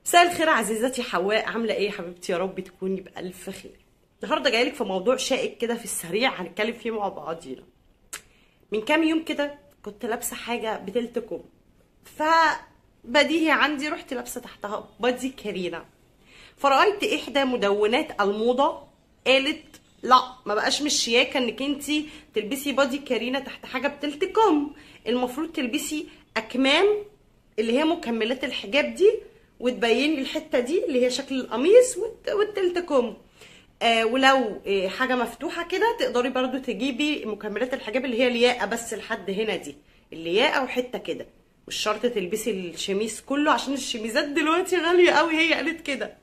مساء الخير عزيزتي حواء عامله ايه يا حبيبتي يا رب تكوني بالف خير النهارده جايلك في موضوع شائك كده في السريع هنتكلم فيه مع بعضينا من كام يوم كده كنت لابسه حاجه بتلت كم فبديهي عندي رحت لابسه تحتها بادي كارينا فرأيت احدى مدونات الموضه قالت لا ما بقاش مش شياكه انك انتي تلبسي بادي كارينا تحت حاجه بتلت كم المفروض تلبسي اكمام اللي هي مكملات الحجاب دي وتبيني الحته دي اللي هي شكل القميص والت- والتلت كم آه ولو آه حاجه مفتوحه كده تقدري برضو تجيبي مكملات الحجاب اللي هي الياقه بس لحد هنا دي الياقه وحته كده مش شرط تلبسي الشميس كله عشان الشميزات دلوقتي غاليه قوي هي قالت كده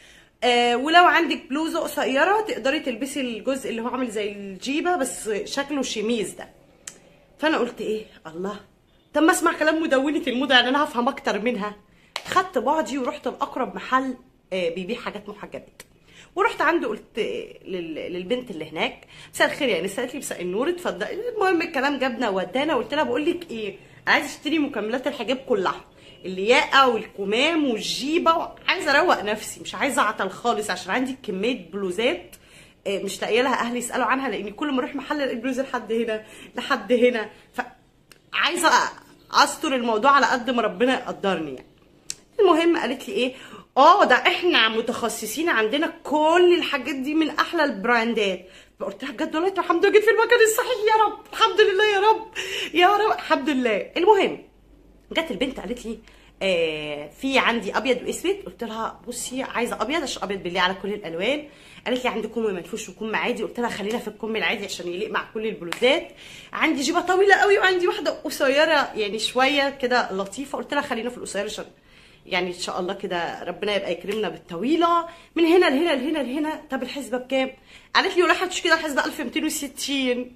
آه ولو عندك بلوزه قصيره تقدري تلبسي الجزء اللي هو عامل زي الجيبه بس شكله شميز ده فانا قلت ايه الله طب ما اسمع كلام مدونه الموضه يعني انا هفهم اكتر منها خدت بعضي ورحت لاقرب محل آه، بيبيع حاجات محجبات ورحت عنده قلت آه، لل- للبنت اللي هناك مساء الخير يعني قالت لي مساء النور اتفضل المهم الكلام جابنا ودانا قلت لها بقول لك ايه عايزه اشتري مكملات الحجاب كلها الياقه والكمام والجيبه عايزه اروق نفسي مش عايزه اعطل خالص عشان عندي كميه بلوزات آه، مش لاقيه لها اهلي يسالوا عنها لاني كل ما اروح محل الاقي بلوزه لحد هنا لحد هنا فعايزه استر الموضوع على قد ما ربنا يقدرني يعني المهم قالت لي ايه اه ده احنا متخصصين عندنا كل الحاجات دي من احلى البراندات فقلت لها بجد والله طب الحمد لله جيت في المكان الصحيح يا رب الحمد لله يا رب يا رب الحمد لله المهم جت البنت قالت لي آه في عندي ابيض واسود قلت لها بصي عايزه ابيض عشان ابيض بالله على كل الالوان قالت لي عندي كم منفوش وكم عادي قلت لها خلينا في الكم العادي عشان يليق مع كل البلوزات عندي جيبه طويله قوي وعندي واحده قصيره يعني شويه كده لطيفه قلت لها خلينا في القصيره عشان يعني ان شاء الله كده ربنا يبقى يكرمنا بالطويله من هنا لهنا لهنا لهنا طب الحسبه بكام قالت لي ولا حدش كده الحسبه 1260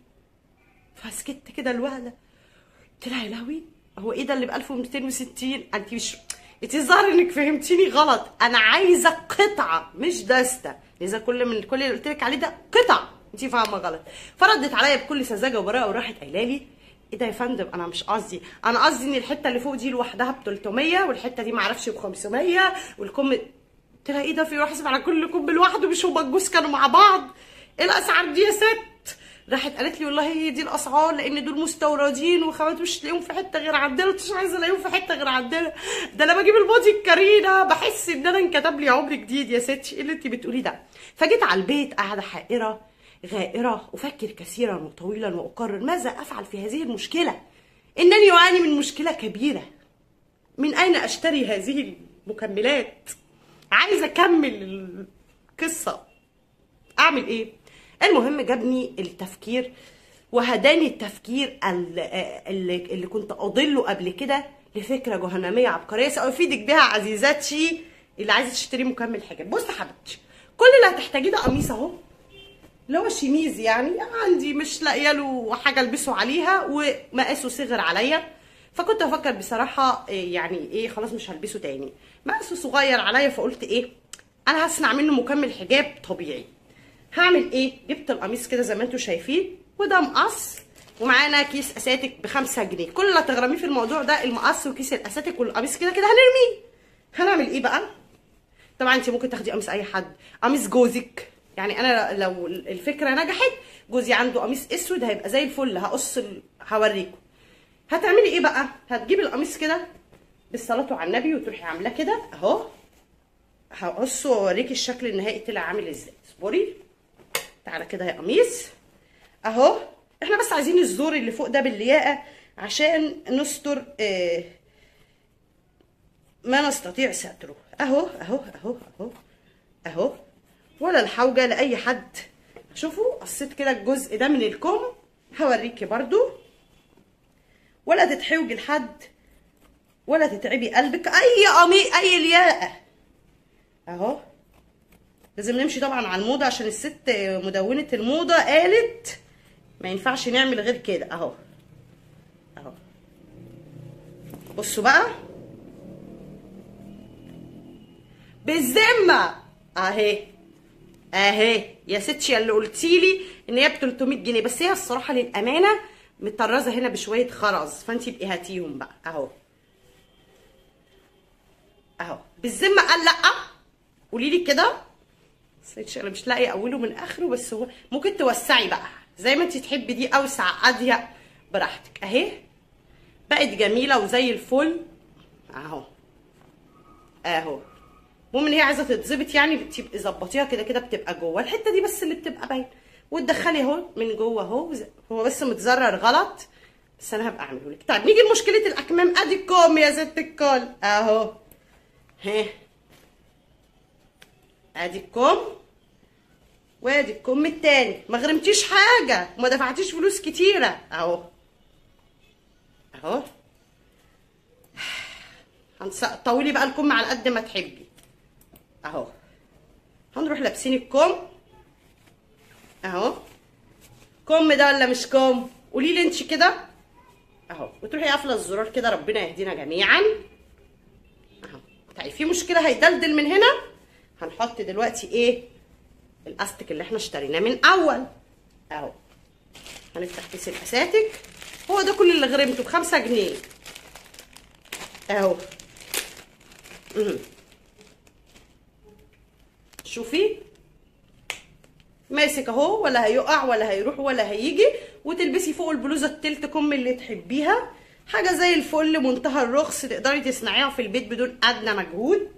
فسكت كده الوهله قلت لها يا لهوي هو ايه ده اللي ب 1260 انت مش انت الظاهر انك فهمتيني غلط انا عايزه قطعه مش دسته اذا كل من كل اللي قلت لك عليه ده قطع انت فاهمه غلط فردت عليا بكل سذاجه وبراءه وراحت قايله لي ايه ده يا فندم انا مش قصدي انا قصدي ان الحته اللي فوق دي لوحدها ب 300 والحته دي معرفش ب 500 والكم قلت لها ايه ده في واحد على كل كوب لوحده مش هما الجوز كانوا مع بعض ايه الاسعار دي يا ست راحت قالت لي والله هي دي الاسعار لان دول مستوردين وخامات مش تلاقيهم في حته غير عندنا قلت مش عايزه الاقيهم في حته غير عندنا ده انا بجيب البودي الكارينا بحس ان انا انكتب لي عمر جديد يا ستي ايه اللي انت بتقوليه ده فجيت على البيت قاعده حائره غائره افكر كثيرا وطويلا واقرر ماذا افعل في هذه المشكله انني اعاني من مشكله كبيره من اين اشتري هذه المكملات عايزه اكمل القصه اعمل ايه المهم جابني التفكير وهداني التفكير ال- اللي, اللي كنت اضله قبل كده لفكره جهنميه عبقريه سافيدك بها عزيزاتي اللي عايزه تشتري مكمل حجاب بص يا حبيبتي كل اللي هتحتاجيه ده قميص اهو اللي هو شميز يعني عندي مش لاقيه له حاجه البسه عليها ومقاسه صغر عليا فكنت افكر بصراحه إيه يعني ايه خلاص مش هلبسه تاني مقاسه صغير عليا فقلت ايه انا هصنع منه مكمل حجاب طبيعي هعمل ايه جبت القميص كده زي ما انتم شايفين وده مقص ومعانا كيس اساتك بخمسة جنيه كل اللي هتغرميه في الموضوع ده المقص وكيس الاساتك والقميص كده كده هنرميه هنعمل ايه بقى طبعا انت ممكن تاخدي قميص اي حد قميص جوزك يعني انا لو الفكره نجحت جوزي عنده قميص اسود هيبقى زي الفل هقص ال- هوريكم هتعملي ايه بقى هتجيبي القميص كده بالصلاه على النبي وتروحي عاملاه كده اهو هقصه واوريكي الشكل النهائي طلع عامل ازاي اصبري تعالى كده يا قميص اهو احنا بس عايزين الزور اللي فوق ده باللياقه عشان نستر آه ما نستطيع ستره اهو اهو اهو اهو اهو ولا الحوجه لاي حد شوفوا قصيت كده الجزء ده من الكم هوريكي برضو ولا تتحوجي لحد ولا تتعبي قلبك اي قميص اي لياقه اهو لازم نمشي طبعا على الموضه عشان الست مدونه الموضه قالت ما ينفعش نعمل غير كده اهو اهو بصوا بقى بالذمه اهي اهي يا ستي اللي قلتي لي ان هي ب 300 جنيه بس هي الصراحه للامانه متطرزه هنا بشويه خرز فانت ابقي هاتيهم بقى اهو اهو بالذمه قال لا قولي لي كده بس انا مش لاقي اوله من اخره بس هو ممكن توسعي بقى زي ما انت تحبي دي اوسع اضيق براحتك اهي بقت جميله وزي الفل اهو اهو المهم ان هي عايزه تتظبط يعني بتبقي ظبطيها كده كده بتبقى جوه الحته دي بس اللي بتبقى باينه وتدخلي اهو من جوه اهو هو بس متزرر غلط بس انا هبقى اعمله لك طيب نيجي لمشكله الاكمام ادي الكم يا ست الكل اهو ها ادي الكم وادي الكم التاني ما غرمتيش حاجه وما دفعتيش فلوس كتيره اهو اهو هنس... طولي بقى الكم على قد ما تحبي اهو هنروح لابسين الكم اهو كم ده ولا مش كم قولي لي انت كده اهو وتروحي قافله الزرار كده ربنا يهدينا جميعا اهو طيب في مشكله هيدلدل من هنا هنحط دلوقتي ايه الاستك اللي احنا اشتريناه من اول اهو هنفتح كيس الاساتك هو ده كل اللي غرمته بخمسة جنيه اهو شوفي ماسك اهو ولا هيقع ولا هيروح ولا هيجي وتلبسي فوق البلوزه التلت كم اللي تحبيها حاجه زي الفل منتهى الرخص تقدري تصنعيها في البيت بدون ادنى مجهود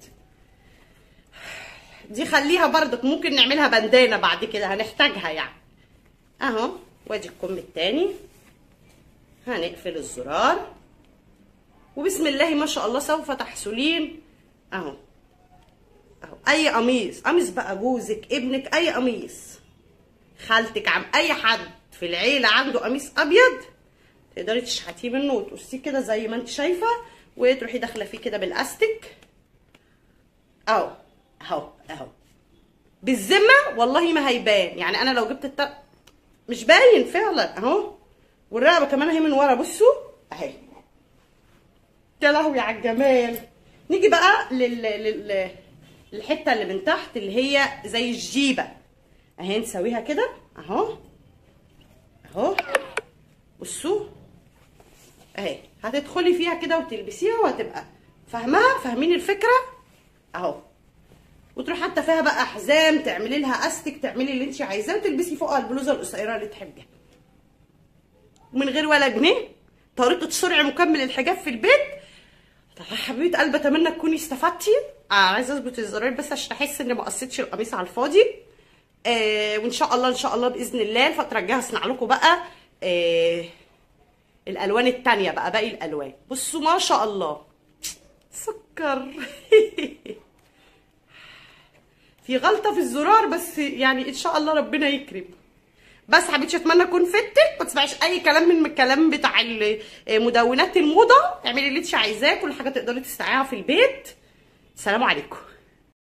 دي خليها برضك ممكن نعملها بندانه بعد كده هنحتاجها يعني اهو وادي الكم التاني هنقفل الزرار وبسم الله ما شاء الله سوف تحصلين اهو اهو اي قميص قميص بقى جوزك ابنك اي قميص خالتك عم اي حد في العيله عنده قميص ابيض تقدري تشحتيه منه وتقصيه كده زي ما انت شايفه وتروحي داخله فيه كده بالاستيك اهو اهو اهو بالذمه والله ما هيبان يعني انا لو جبت التر... مش باين فعلا اهو والرقبه كمان اهي من ورا بصوا اهي يا لهوي على الجمال نيجي بقى لل... لل... الحته اللي من تحت اللي هي زي الجيبه اهي نسويها كده اهو اهو بصوا اهي هتدخلي فيها كده وتلبسيها وهتبقى فاهمها فاهمين الفكره اهو وتروح حتى فيها بقى حزام تعملي لها استك تعملي اللي انت عايزاه وتلبسي فوقها البلوزه القصيره اللي تحبيها ومن غير ولا جنيه طريقه سرعه مكمل الحجاب في البيت حبيبه قلبي اتمنى تكوني استفدتي آه عايزه اظبط الزراير بس عشان احس اني ما قصيتش القميص على الفاضي آه وان شاء الله ان شاء الله باذن الله الفتره الجايه هصنع لكم بقى آه الالوان التانية بقى باقي الالوان بصوا ما شاء الله سكر في غلطه في الزرار بس يعني ان شاء الله ربنا يكرم بس حبيبتي اتمنى اكون فدتك ما تسمعيش اي كلام من الكلام بتاع مدونات الموضه اعملي اللي انت عايزاه كل حاجه تقدري تستعيها في البيت السلام عليكم